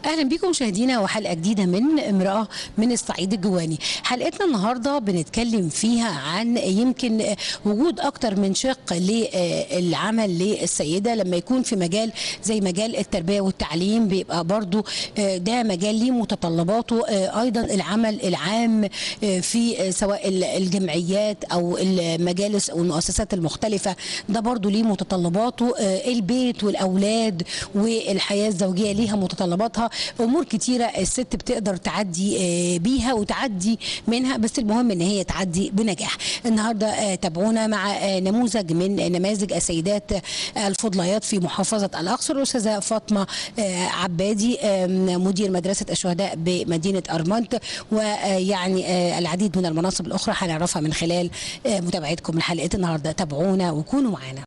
اهلا بكم مشاهدينا وحلقه جديده من امراه من الصعيد الجواني حلقتنا النهارده بنتكلم فيها عن يمكن وجود اكتر من شق للعمل للسيده لما يكون في مجال زي مجال التربيه والتعليم بيبقى برضو ده مجال ليه متطلباته ايضا العمل العام في سواء الجمعيات او المجالس او المؤسسات المختلفه ده برضو ليه متطلباته البيت والاولاد والحياه الزوجيه ليها متطلباتها امور كتيره الست بتقدر تعدي بيها وتعدي منها بس المهم ان هي تعدي بنجاح النهارده تابعونا مع نموذج من نماذج السيدات الفضليات في محافظه الاقصر الاستاذه فاطمه عبادي مدير مدرسه الشهداء بمدينه ارمنت ويعني العديد من المناصب الاخرى هنعرفها من خلال متابعتكم لحلقه النهارده تابعونا وكونوا معانا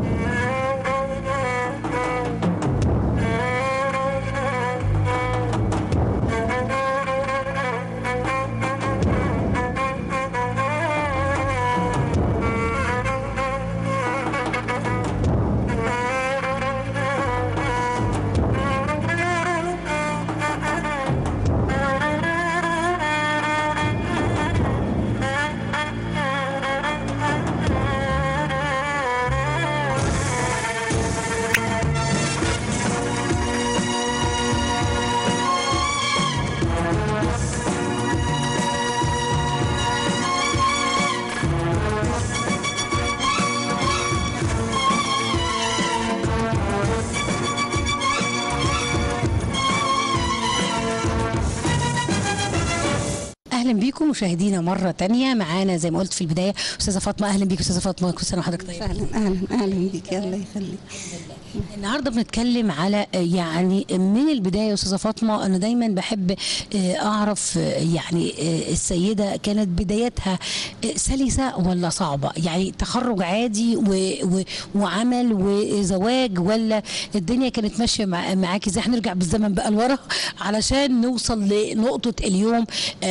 اهلا بيكم مشاهدينا مره تانية معانا زي ما قلت في البدايه استاذه فاطمه اهلا بيك استاذه فاطمه كل سنه وحضرتك طيبه اهلا اهلا اهلا بيك الله يخليك النهارده بنتكلم على يعني من البدايه يا استاذه فاطمه انا دايما بحب اعرف يعني السيده كانت بدايتها سلسه ولا صعبه يعني تخرج عادي و و وعمل وزواج ولا الدنيا كانت ماشيه مع معاكي ازاي هنرجع بالزمن بقى لورا علشان نوصل لنقطه اليوم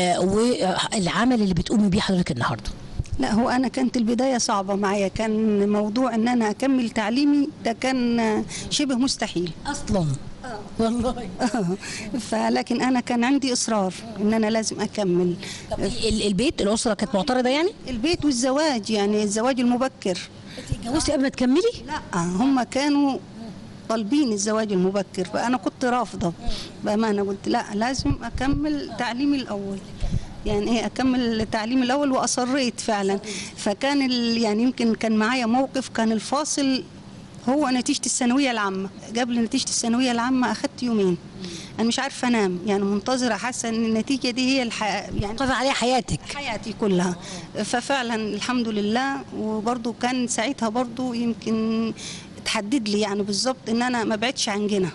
والعمل اللي بتقومي بيه حضرتك النهارده لا هو انا كانت البدايه صعبه معايا كان موضوع ان انا اكمل تعليمي ده كان شبه مستحيل اصلا والله فلكن انا كان عندي اصرار ان انا لازم اكمل طب البيت الاسره كانت معترضه يعني البيت والزواج يعني الزواج المبكر اتجوزتي قبل ما تكملي لا هم كانوا طالبين الزواج المبكر فانا كنت رافضه بامانه قلت لا لازم اكمل تعليمي الاول يعني ايه اكمل تعليمي الاول واصريت فعلا فكان يعني يمكن كان معايا موقف كان الفاصل هو نتيجه الثانويه العامه قبل نتيجه الثانويه العامه اخذت يومين انا مش عارفه انام يعني منتظره حاسه ان النتيجه دي هي الح... يعني قضى عليها حياتك حياتي كلها ففعلا الحمد لله وبرضه كان ساعتها برضه يمكن تحدد لي يعني بالظبط ان انا ما بعدش عن جنة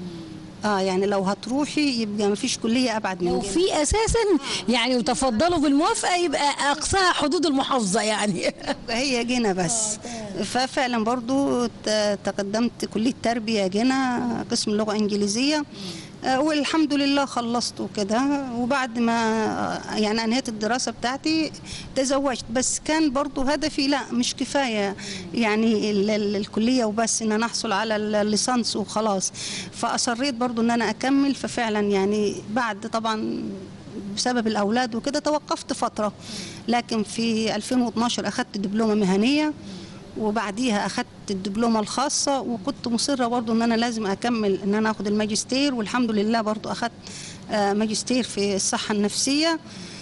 اه يعني لو هتروحي يبقى ما فيش كليه ابعد من لو جنة. في اساسا يعني وتفضلوا بالموافقه يبقى اقصاها حدود المحافظه يعني هي جنة بس ففعلا برضو ت- تقدمت كليه تربيه جنة قسم لغه انجليزيه آه، والحمد لله خلصت وكده وبعد ما آه، يعني انهيت الدراسه بتاعتي تزوجت بس كان برضو هدفي لا مش كفايه يعني ال- ال- الكليه وبس ان انا احصل على ال- الليسانس وخلاص فاصريت برضو ان انا اكمل ففعلا يعني بعد طبعا بسبب الاولاد وكده توقفت فتره لكن في 2012 اخذت دبلومه مهنيه وبعديها اخذت الدبلومه الخاصه وكنت مصره برضو ان انا لازم اكمل ان انا اخد الماجستير والحمد لله برضو اخذت آه، ماجستير في الصحه النفسيه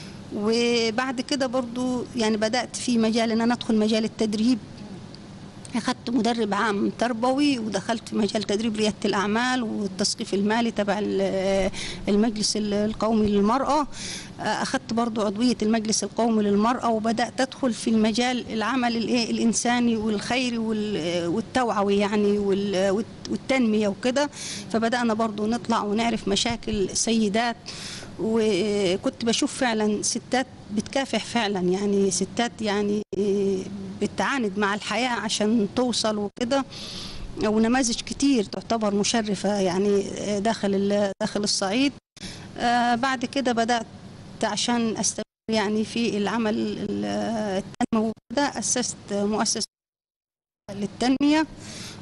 وبعد كده برضو يعني بدات في مجال ان انا ادخل مجال التدريب أخذت مدرب عام تربوي ودخلت في مجال تدريب ريادة الأعمال والتثقيف المالي تبع ال- المجلس القومي للمرأة أخذت برضو عضوية المجلس القومي للمرأة وبدأت أدخل في المجال العمل الإيه الإنساني والخيري وال- والتوعوي يعني وال- والت- والتنمية وكده فبدأنا برضو نطلع ونعرف مشاكل سيدات وكنت بشوف فعلا ستات بتكافح فعلا يعني ستات يعني بتعاند مع الحياة عشان توصل وكده ونماذج كتير تعتبر مشرفة يعني داخل ال- داخل الصعيد آه، بعد كده بدأت عشان أستمر يعني في العمل ال- التنموي وكده أسست مؤسسة للتنمية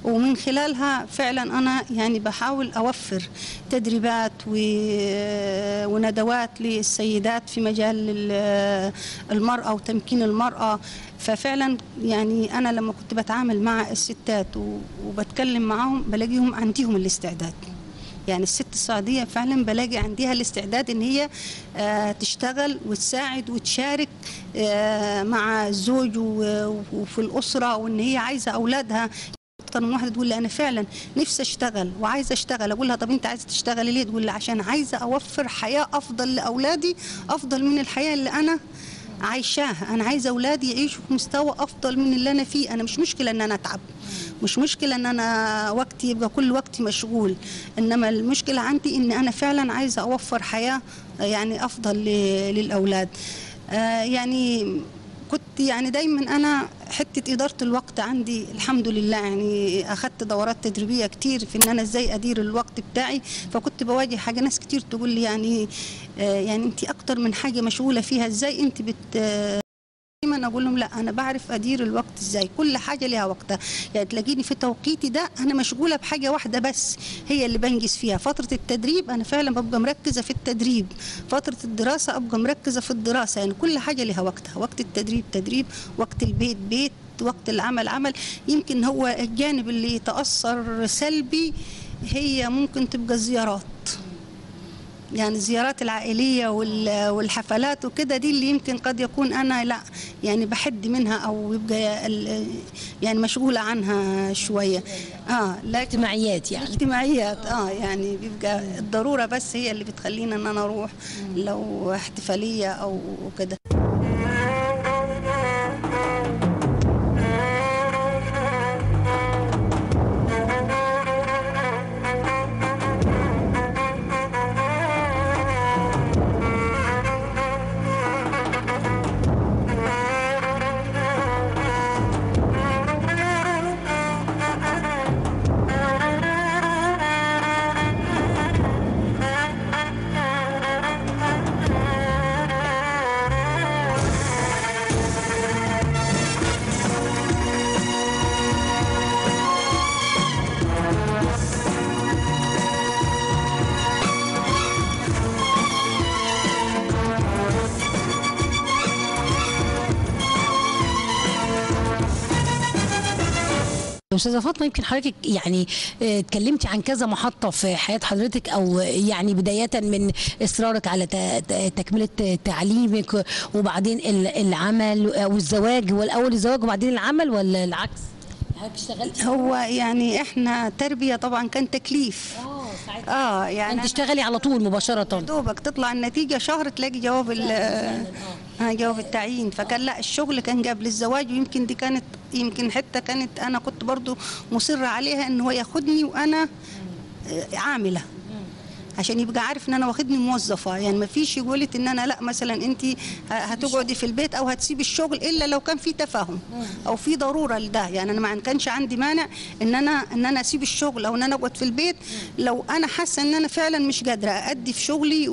ومن خلالها فعلا انا يعني بحاول اوفر تدريبات و- وندوات للسيدات في مجال ال- المراه وتمكين المراه ففعلا يعني انا لما كنت بتعامل مع الستات و- وبتكلم معاهم بلاقيهم عندهم الاستعداد يعني الست السعودية فعلا بلاقي عندها الاستعداد ان هي آه، تشتغل وتساعد وتشارك آه، مع الزوج و- وفي الأسرة وان هي عايزة أولادها اكتر من واحده تقول لي انا فعلا نفسي اشتغل وعايزه اشتغل اقول لها طب انت عايزه تشتغلي ليه تقول لي عشان عايزه اوفر حياه افضل لاولادي افضل من الحياه اللي انا عايشاها انا عايزه اولادي يعيشوا في مستوى افضل من اللي انا فيه انا مش مشكله ان انا اتعب مش مشكله ان انا وقتي يبقى كل وقتي مشغول انما المشكله عندي ان انا فعلا عايزه اوفر حياه يعني افضل ل- للاولاد آه، يعني كنت يعني دايما انا حته اداره الوقت عندي الحمد لله يعني اخذت دورات تدريبيه كتير في ان انا ازاي ادير الوقت بتاعي فكنت بواجه حاجه ناس كتير تقول لي يعني آه، يعني انت اكتر من حاجه مشغوله فيها ازاي انت بت دايما اقول لهم لا انا بعرف ادير الوقت ازاي كل حاجه ليها وقتها يعني تلاقيني في توقيتي ده انا مشغوله بحاجه واحده بس هي اللي بنجز فيها فتره التدريب انا فعلا ببقى مركزه في التدريب فتره الدراسه ابقى مركزه في الدراسه يعني كل حاجه ليها وقتها وقت التدريب تدريب وقت البيت بيت وقت العمل عمل يمكن هو الجانب اللي يتاثر سلبي هي ممكن تبقى الزيارات يعني الزيارات العائلية وال- والحفلات وكده دي اللي يمكن قد يكون أنا لا يعني بحد منها أو يبقى ال- يعني مشغولة عنها شوية آه لكن اجتماعيات يعني اجتماعيات اه يعني بيبقى الضرورة بس هي اللي بتخلينا ان انا اروح لو احتفالية او كده استاذه فاطمه يمكن حضرتك يعني آه، اتكلمتي عن كذا محطه في حياه حضرتك او يعني بدايه من اصرارك على ت- ت- تكمله تعليمك وبعدين ال- العمل او الزواج هو الاول الزواج وبعدين العمل ولا العكس؟ حضرتك اشتغلتي هو يعني احنا تربية طبعا كان تكليف اه ساعتها اه يعني انت تشتغلي على طول مباشره دوبك تطلع النتيجة شهر تلاقي جواب ال آه جواب التعيين فكان لا الشغل كان قبل الزواج ويمكن دي كانت يمكن حتة كانت أنا كنت برضو مصرة عليها إن هو ياخدني وأنا آه، عاملة عشان يبقى عارف ان انا واخدني موظفه يعني ما فيش يقولت ان انا لا مثلا انت هتقعدي في البيت او هتسيبي الشغل الا لو كان في تفاهم او في ضروره لده يعني انا ما كانش عندي مانع ان انا ان انا اسيب الشغل او ان انا اقعد في البيت لو انا حاسه ان انا فعلا مش قادره ادي في شغلي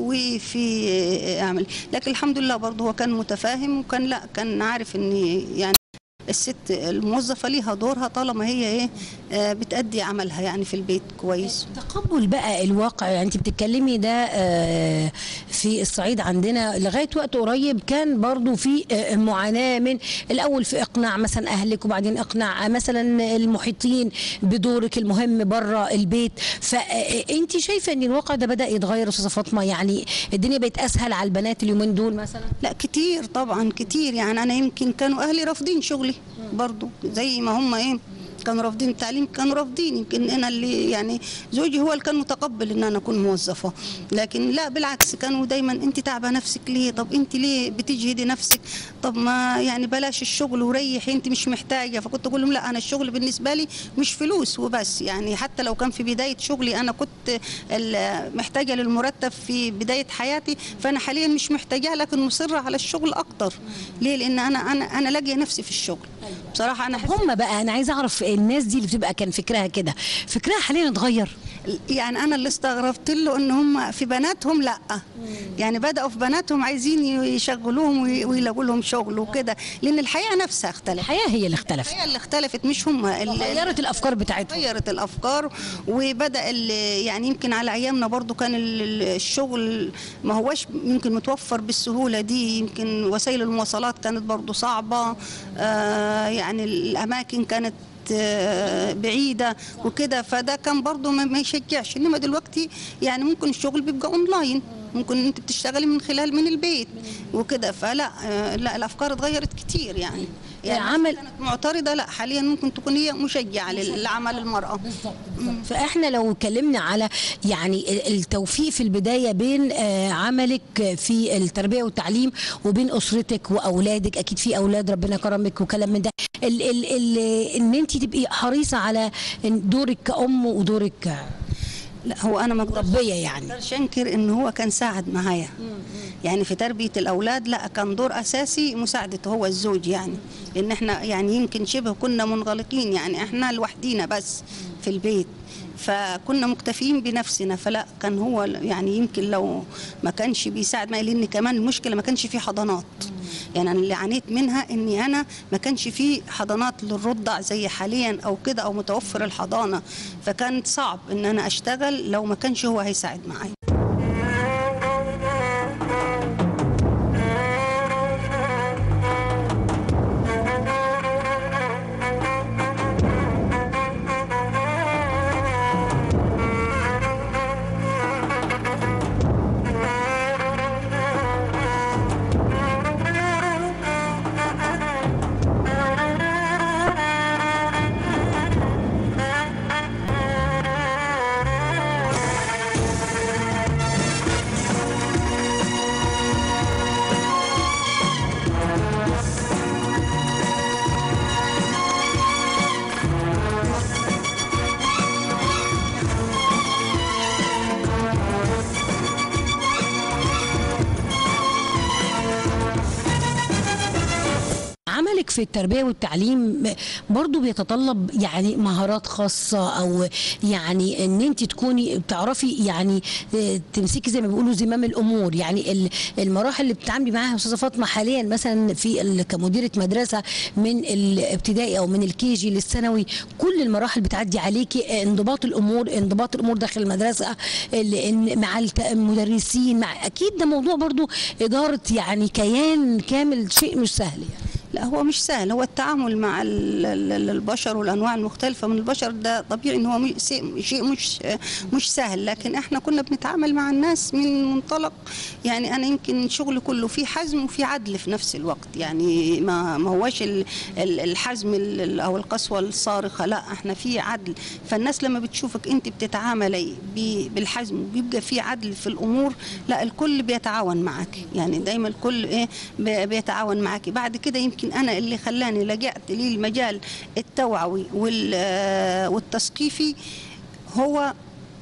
وفي اعمل لكن الحمد لله برضه هو كان متفاهم وكان لا كان عارف ان يعني الست الموظفه ليها دورها طالما هي ايه آه، بتأدي عملها يعني في البيت كويس تقبل بقى الواقع يعني انت بتتكلمي ده آه، في الصعيد عندنا لغايه وقت قريب كان برضو في آه، معاناه من الاول في اقناع مثلا اهلك وبعدين اقناع مثلا المحيطين بدورك المهم بره البيت فانت شايفه ان الواقع ده بدا يتغير يا استاذه فاطمه يعني الدنيا بقت اسهل على البنات اليومين دول مثلا لا كتير طبعا كتير يعني انا يمكن كانوا اهلي رافضين شغلي برضو زي ما هم ايه كانوا رافضين التعليم كانوا رافضين يمكن انا اللي يعني زوجي هو اللي كان متقبل ان انا اكون موظفه لكن لا بالعكس كانوا دايما انت تعبه نفسك ليه طب انت ليه بتجهدي نفسك طب ما يعني بلاش الشغل وريحي انت مش محتاجه فكنت اقول لهم لا انا الشغل بالنسبه لي مش فلوس وبس يعني حتى لو كان في بدايه شغلي انا كنت ال- محتاجه للمرتب في بدايه حياتي فانا حاليا مش محتاجاه لكن مصره على الشغل اكتر ليه لان انا انا انا لاقيه نفسي في الشغل بصراحه انا حس هم بقى انا عايزه اعرف الناس دي اللي بتبقى كان فكرها كده فكرها حاليا اتغير يعني انا اللي استغربت له ان هم في بناتهم لا يعني بداوا في بناتهم عايزين يشغلوهم وي- ويلاقوا لهم شغل وكده لان الحياه نفسها اختلفت الحياه هي اللي اختلفت الحياه اللي اختلفت مش هم ال- غيرت الافكار بتاعتهم غيرت الافكار وبدا ال- يعني يمكن على ايامنا برضو كان ال- ال- الشغل ما هوش يمكن متوفر بالسهوله دي يمكن وسائل المواصلات كانت برضو صعبه آه يعني الاماكن كانت آه، بعيده وكده فده كان برضو ما ما يشجعش انما دلوقتي يعني ممكن الشغل بيبقى اونلاين ممكن انت بتشتغلي من خلال من البيت وكده فلا آه، لا الافكار اتغيرت كتير يعني يعني عمل- كانت معترضه لا حاليا ممكن تكون هي مشجعه للعمل المراه فاحنا لو اتكلمنا على يعني ال- التوفيق في البدايه بين آه، عملك في التربيه والتعليم وبين اسرتك واولادك اكيد في اولاد ربنا كرمك وكلام من ده ال ال ال ان انت تبقي حريصه على إن دورك كأم ودورك لا هو انا ما اقدرش مربيه يعني ما اقدرش انكر ان هو كان ساعد معايا يعني في تربيه الاولاد لا كان دور اساسي مساعدته هو الزوج يعني لان احنا يعني يمكن شبه كنا منغلقين يعني احنا لوحدينا بس في البيت فكنا مكتفيين بنفسنا فلا كان هو يعني يمكن لو ما كانش بيساعد معي لان كمان المشكله ما كانش في حضانات يعني انا اللي عانيت منها اني انا ما كانش في حضانات للرضع زي حاليا او كده او متوفر الحضانه فكان صعب ان انا اشتغل لو ما كانش هو هيساعد معايا عملك في التربيه والتعليم برضو بيتطلب يعني مهارات خاصه او يعني ان انت تكوني بتعرفي يعني آه، تمسكي زي ما بيقولوا زمام الامور يعني ال- المراحل اللي بتتعاملي معاها يا استاذه فاطمه حاليا مثلا في ال- كمديره مدرسه من الابتدائي او من الكيجي للثانوي كل المراحل بتعدي عليكي آه، انضباط الامور انضباط الامور داخل المدرسه ال- إن مع الت- المدرسين مع اكيد ده موضوع برضو اداره يعني كيان كامل شيء مش سهل يعني. لا هو مش سهل هو التعامل مع ال- ال- البشر والانواع المختلفه من البشر ده طبيعي ان هو مش- شيء شيء مش مش سهل لكن احنا كنا بنتعامل مع الناس من منطلق يعني انا يمكن شغلي كله في حزم وفي عدل في نفس الوقت يعني ما ما هوش ال- ال- الحزم ال- او القسوه الصارخه لا احنا في عدل فالناس لما بتشوفك انت بتتعاملي ب- بالحزم وبيبقى في عدل في الامور لا الكل بيتعاون معك يعني دايما الكل ايه بي- بيتعاون معك بعد كده يمكن انا اللي خلاني لجأت للمجال التوعوي وال- آه، والتثقيفي هو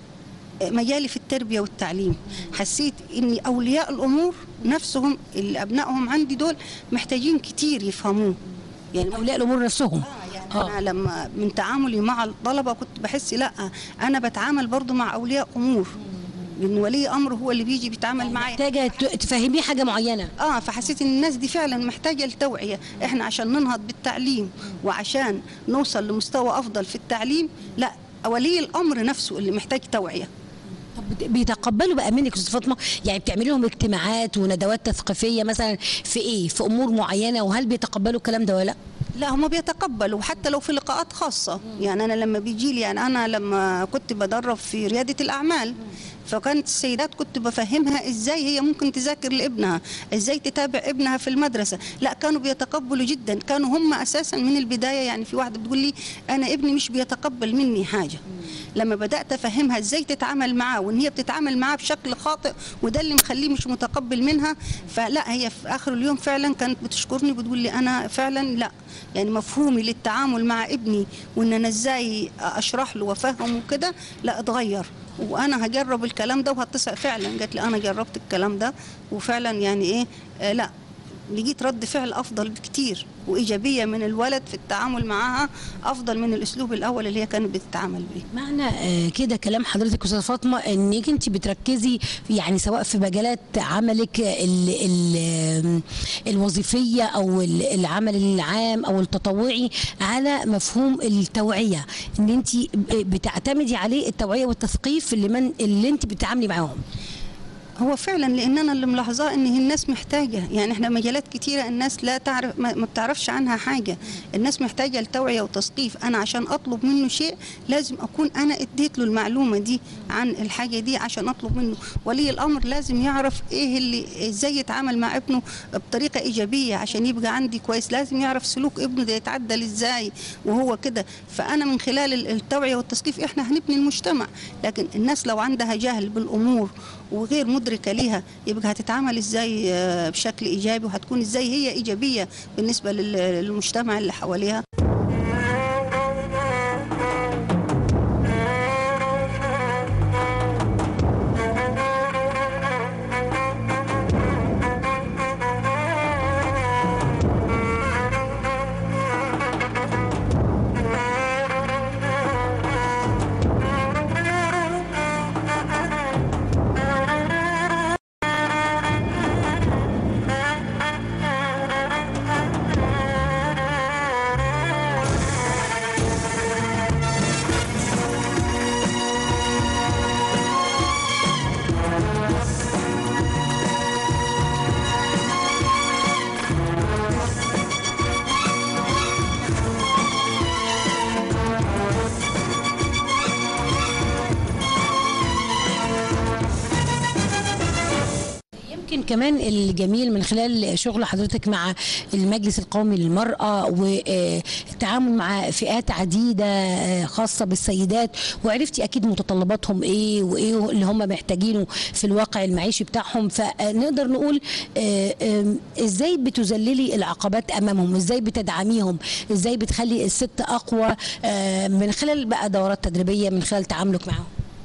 مجالي في التربية والتعليم حسيت ان اولياء الامور نفسهم اللي ابنائهم عندي دول محتاجين كتير يفهموه يعني اولياء الامور نفسهم يعني آه. انا لما من تعاملي مع الطلبه كنت بحس لا انا بتعامل برضو مع اولياء امور لان ولي امر هو اللي بيجي بيتعامل معايا محتاجه ت- تفهميه حاجه معينه اه فحسيت ان الناس دي فعلا محتاجه لتوعيه احنا عشان ننهض بالتعليم وعشان نوصل لمستوى افضل في التعليم لا ولي الامر نفسه اللي محتاج توعيه طب بت- بيتقبلوا بقى منك يا استاذ فاطمه يعني بتعملي لهم اجتماعات وندوات تثقيفيه مثلا في ايه في امور معينه وهل بيتقبلوا الكلام ده ولا لا لا هم بيتقبلوا حتى لو في لقاءات خاصة يعني أنا لما بيجي لي يعني أنا لما كنت بدرب في ريادة الأعمال فكانت السيدات كنت بفهمها ازاي هي ممكن تذاكر لابنها ازاي تتابع ابنها في المدرسه لا كانوا بيتقبلوا جدا كانوا هم اساسا من البدايه يعني في واحده بتقول لي انا ابني مش بيتقبل مني حاجه لما بدات افهمها ازاي تتعامل معاه وان هي بتتعامل معاه بشكل خاطئ وده اللي مخليه مش متقبل منها فلا هي في اخر اليوم فعلا كانت بتشكرني بتقول لي انا فعلا لا يعني مفهومي للتعامل مع ابني وان انا ازاي اشرح له وافهمه كده لا اتغير وانا هجرب الكلام ده وهتصل فعلا قالت لي انا جربت الكلام ده وفعلا يعني ايه آه لا لقيت رد فعل افضل بكتير وايجابيه من الولد في التعامل معها افضل من الاسلوب الاول اللي هي كانت بتتعامل بيه معنى آه، كده كلام حضرتك استاذه فاطمه انك انت بتركزي يعني سواء في مجالات عملك ال ال الوظيفيه او ال- العمل العام او التطوعي على مفهوم التوعيه ان انت بتعتمدي عليه التوعيه والتثقيف اللي من اللي انت بتتعاملي معاهم هو فعلا لان انا اللي ملاحظاه ان الناس محتاجه يعني احنا مجالات كتيره الناس لا تعرف ما ما بتعرفش عنها حاجه الناس محتاجه لتوعيه وتثقيف انا عشان اطلب منه شيء لازم اكون انا اديت له المعلومه دي عن الحاجه دي عشان اطلب منه ولي الامر لازم يعرف ايه اللي ازاي يتعامل مع ابنه بطريقه ايجابيه عشان يبقى عندي كويس لازم يعرف سلوك ابنه ده يتعدل ازاي وهو كده فانا من خلال ال- التوعيه والتثقيف احنا هنبني المجتمع لكن الناس لو عندها جهل بالامور وغير مدركه ليها يبقى هتتعامل ازاي آه، بشكل ايجابي وهتكون ازاي هي ايجابيه بالنسبه لل- للمجتمع اللي حواليها يمكن كمان الجميل من خلال شغل حضرتك مع المجلس القومي للمرأة والتعامل مع فئات عديدة آه، خاصة بالسيدات وعرفتي أكيد متطلباتهم إيه وإيه اللي هم محتاجينه في الواقع المعيشي بتاعهم فنقدر نقول آه، آه، إزاي بتذللي العقبات أمامهم إزاي بتدعميهم إزاي بتخلي الست أقوى آه، من خلال بقى دورات تدريبية من خلال تعاملك معهم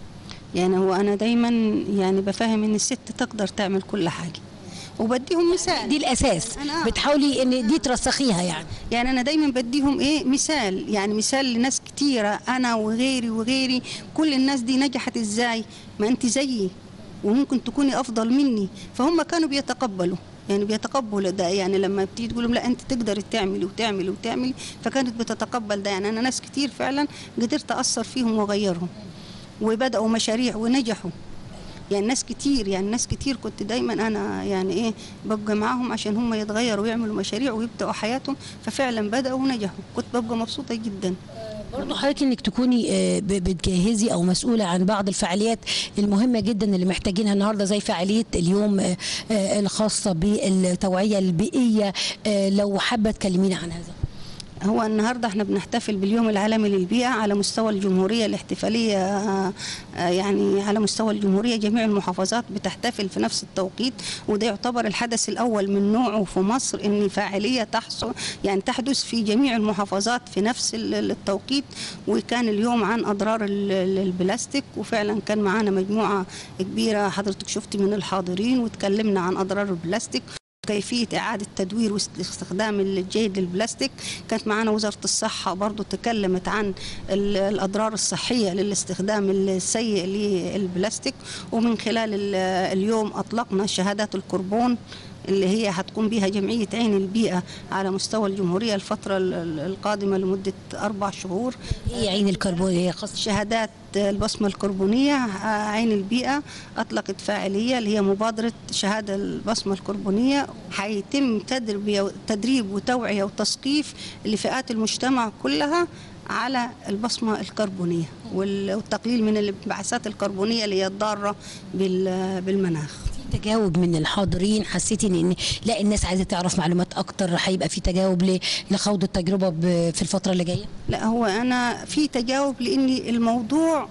يعني هو انا دايما يعني بفهم ان الست تقدر تعمل كل حاجه وبديهم مثال دي الأساس أنا- بتحاولي إن دي ترسخيها يعني يعني انا دايما بديهم ايه مثال يعني مثال لناس كتيره انا وغيري وغيري كل الناس دي نجحت ازاي ما انت زيي وممكن تكوني افضل مني فهم كانوا بيتقبلوا يعني بيتقبلوا ده يعني لما بتيجي تقول لهم لا انت تقدري تعملي وتعملي وتعملي فكانت بتتقبل ده يعني انا ناس كتير فعلا قدرت اثر فيهم واغيرهم وبداوا مشاريع ونجحوا يعني ناس كتير يعني ناس كتير كنت دايما انا يعني ايه ببقى معاهم عشان هم يتغيروا ويعملوا مشاريع ويبداوا حياتهم ففعلا بداوا ونجحوا كنت ببقى مبسوطه جدا برضه حضرتك انك تكوني آه، ب- بتجهزي او مسؤوله عن بعض الفعاليات المهمه جدا اللي محتاجينها النهارده زي فعاليه اليوم آه، آه، الخاصه بالتوعيه البيئيه آه، لو حابه تكلمينا عن هذا هو النهارده احنا بنحتفل باليوم العالمي للبيئه على مستوى الجمهوريه الاحتفاليه آه، آه، يعني على مستوى الجمهوريه جميع المحافظات بتحتفل في نفس التوقيت وده يعتبر الحدث الاول من نوعه في مصر ان فاعليه تحصل يعني تحدث في جميع المحافظات في نفس ال- ال- التوقيت وكان اليوم عن اضرار ال- ال- البلاستيك وفعلا كان معانا مجموعه كبيره حضرتك شفتي من الحاضرين وتكلمنا عن اضرار البلاستيك كيفية إعادة تدوير واستخدام الجيد للبلاستيك كانت معنا وزارة الصحة برضو تكلمت عن ال- الأضرار الصحية للاستخدام السيء للبلاستيك ومن خلال ال- اليوم أطلقنا شهادات الكربون اللي هي هتقوم بها جمعية عين البيئة على مستوى الجمهورية الفترة ال- ال- القادمة لمدة أربع شهور هي عين الكربون هي خاصه شهادات البصمة الكربونية آه، عين البيئة أطلقت فاعلية اللي هي مبادرة شهادة البصمة الكربونية هيتم تدريب تدريب وتوعية وتثقيف لفئات المجتمع كلها على البصمة الكربونية وال- والتقليل من الانبعاثات الكربونية اللي هي الضارة بال- بالمناخ في تجاوب من الحاضرين حسيتي ان إن لا الناس عايزه تعرف معلومات اكتر هيبقى في تجاوب ل- لخوض التجربه ب- في الفتره اللي جايه لا هو انا في تجاوب لاني الموضوع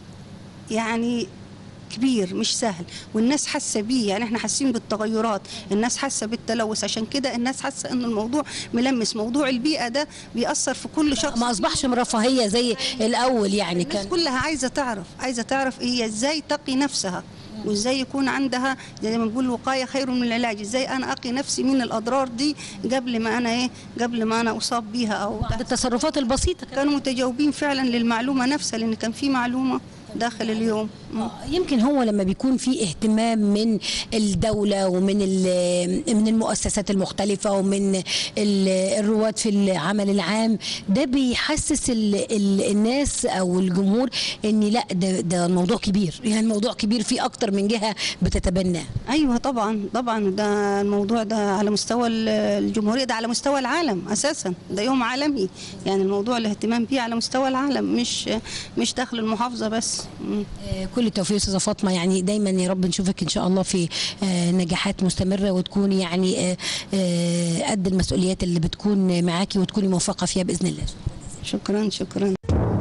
يعني كبير مش سهل والناس حاسه بيه يعني احنا حاسين بالتغيرات الناس حاسه بالتلوث عشان كده الناس حاسه ان الموضوع ملمس موضوع البيئه ده بيأثر في كل شخص ما اصبحش مرفهيه زي الاول يعني الناس كان كلها عايزه تعرف عايزه تعرف هي ازاي تقي نفسها وازاي يكون عندها زي ما بنقول الوقايه خير من العلاج ازاي انا اقي نفسي من الاضرار دي قبل ما انا ايه قبل ما انا اصاب بيها او بعض التصرفات البسيطه كمان. كانوا متجاوبين فعلا للمعلومه نفسها لان كان في معلومه داخل اليوم مم. يمكن هو لما بيكون في اهتمام من الدولة ومن ال- من المؤسسات المختلفة ومن ال- الرواد في العمل العام ده بيحسس ال- ال- الناس أو الجمهور إن لا ده ده موضوع كبير يعني الموضوع كبير فيه أكتر من جهة بتتبناه ايوه طبعا طبعا ده الموضوع ده على مستوى ال- الجمهوريه ده على مستوى العالم اساسا ده يوم عالمي يعني الموضوع الاهتمام بيه على مستوى العالم مش مش داخل المحافظه بس مم. آه، كل التوفيق استاذه فاطمه يعني دايما يا رب نشوفك ان شاء الله في آه، نجاحات مستمره وتكوني يعني آه، آه، قد المسؤوليات اللي بتكون معاكي وتكوني موفقه فيها باذن الله شكرا شكرا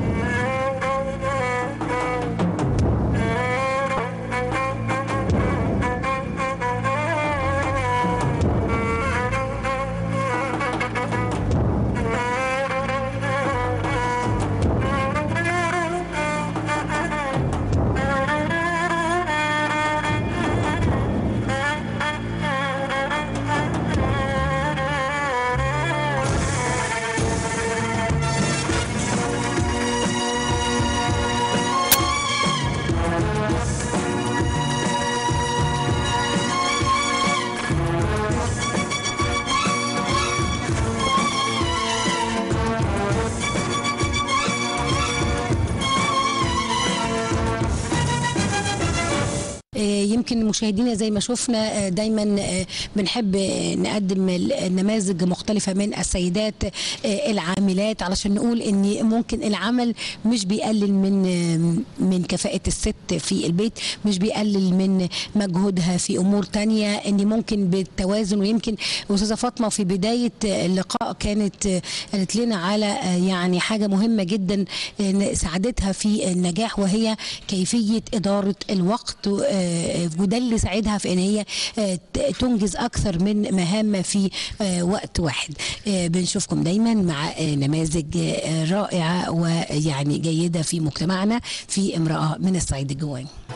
آه، يمكن مشاهدينا زي ما شفنا آه، دايما آه، بنحب آه، نقدم ال- نماذج مختلفة من السيدات آه، العاملات علشان نقول ان ممكن العمل مش بيقلل من آه، من كفاءة الست في البيت مش بيقلل من مجهودها في امور تانية ان ممكن بالتوازن ويمكن استاذة فاطمة في بداية آه، اللقاء كانت آه، قالت لنا على آه، يعني حاجة مهمة جدا آه، ساعدتها في النجاح وهي كيفية إدارة الوقت آه، وده اللي ساعدها في ان هي آه، ت- تنجز اكثر من مهام في آه، وقت واحد آه، بنشوفكم دايما مع آه، نماذج آه، رائعة ويعني جيدة في مجتمعنا في امرأة من الصعيد الجواني